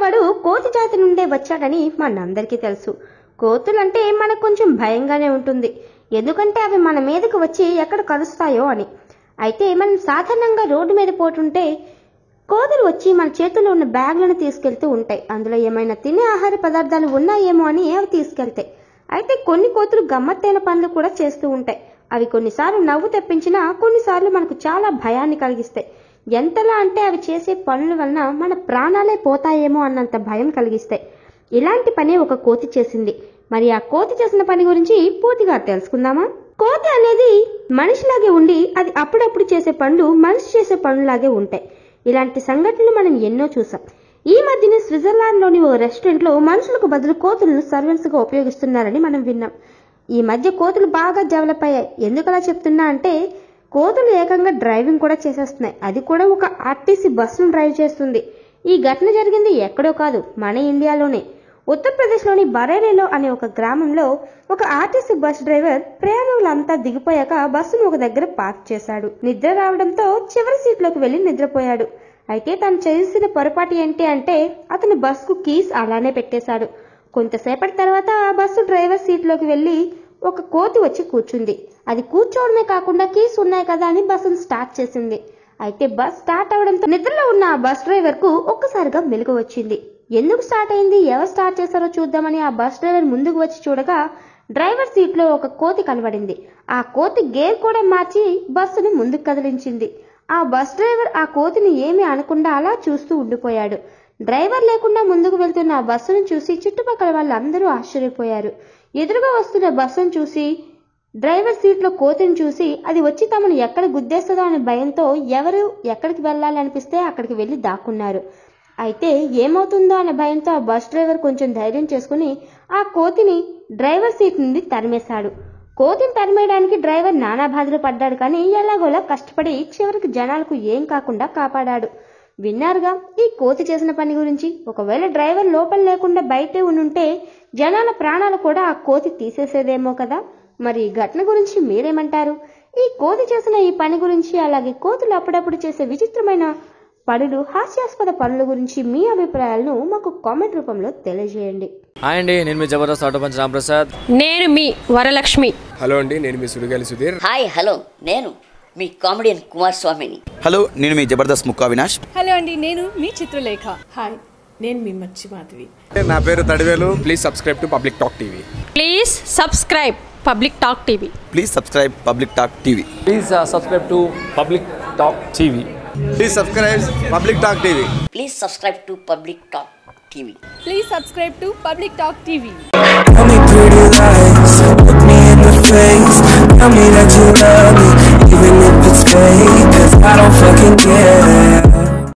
అనేవాడు కోతి జాతి నుండే వచ్చాడని మనందరికీ తెలుసు కోతులంటే మనకు కొంచెం భయంగానే ఉంటుంది ఎందుకంటే అవి మన మీదకు వచ్చి ఎక్కడ కలుస్తాయో అని అయితే మనం సాధారణంగా రోడ్డు మీద పోతుంటే కోతులు వచ్చి మన చేతుల్లో ఉన్న బ్యాగ్లను తీసుకెళ్తూ ఉంటాయి అందులో ఏమైనా తినే ఆహార పదార్థాలు ఉన్నాయేమో అని అవి తీసుకెళ్తాయి అయితే కొన్ని కోతులు గమ్మత్తైన పనులు కూడా చేస్తూ ఉంటాయి అవి కొన్నిసార్లు నవ్వు తెప్పించినా కొన్నిసార్లు మనకు చాలా భయాన్ని కలిగిస్తాయి ఎంతలా అంటే అవి చేసే పనుల వలన మన ప్రాణాలే పోతాయేమో అన్నంత భయం కలిగిస్తాయి ఇలాంటి పని ఒక కోతి చేసింది మరి ఆ కోతి చేసిన పని గురించి పూర్తిగా తెలుసుకుందామా కోతి అనేది మనిషిలాగే ఉండి అది అప్పుడప్పుడు చేసే పనులు మనిషి చేసే పనులాగే ఉంటాయి ఇలాంటి సంఘటనలు మనం ఎన్నో చూసాం ఈ మధ్యనే స్విట్జర్లాండ్లోని ఓ రెస్టారెంట్లో మనుషులకు బదులు కోతులను సర్వెంట్స్గా ఉపయోగిస్తున్నారని మనం విన్నాం ఈ మధ్య కోతులు బాగా డెవలప్ అయ్యాయి ఎందుకలా చెప్తున్నా అంటే కోతులు ఏకంగా డ్రైవింగ్ కూడా చేసేస్తున్నాయి అది కూడా ఒక ఆర్టీసీ బస్సును డ్రైవ్ చేస్తుంది ఈ ఘటన జరిగింది ఎక్కడో కాదు మన ఇండియాలోనే ఉత్తరప్రదేశ్లోని బరేలీలో అనే ఒక గ్రామంలో ఒక ఆర్టీసీ బస్ డ్రైవర్ ప్రయాణికులంతా దిగిపోయాక బస్సును ఒక దగ్గర పార్క్ చేశాడు నిద్ర రావడంతో చివరి సీట్లోకి వెళ్లి నిద్రపోయాడు అయితే తను చేసిన పొరపాటు ఏంటి అంటే అతను బస్కు కీస్ అలానే పెట్టేశాడు కొంతసేపటి తర్వాత ఆ బస్సు డ్రైవర్ సీట్లోకి వెళ్లి ఒక కోతి వచ్చి కూర్చుంది అది కూర్చోవడమే కాకుండా కీస్ ఉన్నాయి కదా అని బస్సును స్టార్ట్ చేసింది అయితే బస్ స్టార్ట్ అవడంతో నిద్రలో ఉన్న ఆ బస్ డ్రైవర్ కు ఒక్కసారిగా మెలుగు వచ్చింది ఎందుకు స్టార్ట్ అయింది ఎవరు స్టార్ట్ చేశారో చూద్దామని ఆ బస్ డ్రైవర్ ముందుకు వచ్చి చూడగా డ్రైవర్ సీట్లో ఒక కోతి కనబడింది ఆ కోతి గేర్ కూడా మార్చి బస్సును ముందుకు కదిలించింది ఆ బస్ డ్రైవర్ ఆ కోతిని ఏమీ అనకుండా అలా చూస్తూ ఉండిపోయాడు డ్రైవర్ లేకుండా ముందుకు వెళ్తున్న ఆ బస్సును చూసి చుట్టుపక్కల వాళ్ళందరూ ఆశ్చర్యపోయారు ఎదురుగా వస్తున్న బస్సును చూసి డ్రైవర్ సీట్లో కోతిని చూసి అది వచ్చి తమను ఎక్కడ గుద్దేస్తుందో అనే భయంతో ఎవరు ఎక్కడికి వెళ్ళాలి అనిపిస్తే అక్కడికి వెళ్ళి దాక్కున్నారు అయితే ఏమవుతుందో అనే భయంతో ఆ బస్ డ్రైవర్ కొంచెం ధైర్యం చేసుకుని ఆ కోతిని డ్రైవర్ సీట్ నుండి తరిమేశాడు కోతిని తరిమేయడానికి డ్రైవర్ నానా బాధలు పడ్డాడు కానీ ఎలాగోలా కష్టపడి చివరికి జనాలకు ఏం కాకుండా కాపాడాడు విన్నారుగా ఈ కోతి చేసిన పని గురించి ఒకవేళ డ్రైవర్ లోపల లేకుండా బయటే ఉండుంటే జనాల ప్రాణాలు కూడా ఆ కోతి తీసేసేదేమో కదా మరి ఈ ఘటన గురించి మీరేమంటారు ఈ కోతి చేసిన ఈ పని గురించి అలాగే కోతులు అప్పుడప్పుడు చేసే విచిత్రమైన పనులు హాస్యాస్పద పనుల గురించి మీ అభిప్రాయాలను మాకు కామెంట్ రూపంలో తెలియజేయండి హాయ్ అండి నేను మీ జబర్దస్త్ ఆటో పంచ్ రాంప్రసాద్ నేను మీ వరలక్ష్మి హలో అండి నేను మీ సుడిగాలి సుధీర్ హాయ్ హలో నేను మీ కామెడియన్ కుమార్ స్వామిని హలో నేను మీ జబర్దస్త్ ముక్కా వినాష్ హలో అండి నేను మీ చిత్రలేఖ హాయ్ నేను మీ మచ్చి మాధవి నా పేరు Thadivelu please subscribe to public talk TV please subscribe public talk TV please subscribe public talk TV please subscribe to public talk TV please subscribe public talk TV please subscribe to public talk TV please subscribe to public talk TV Tell me pretty lies, look me in the face Tell me that you love me, even if it's fake Cause I don't fucking care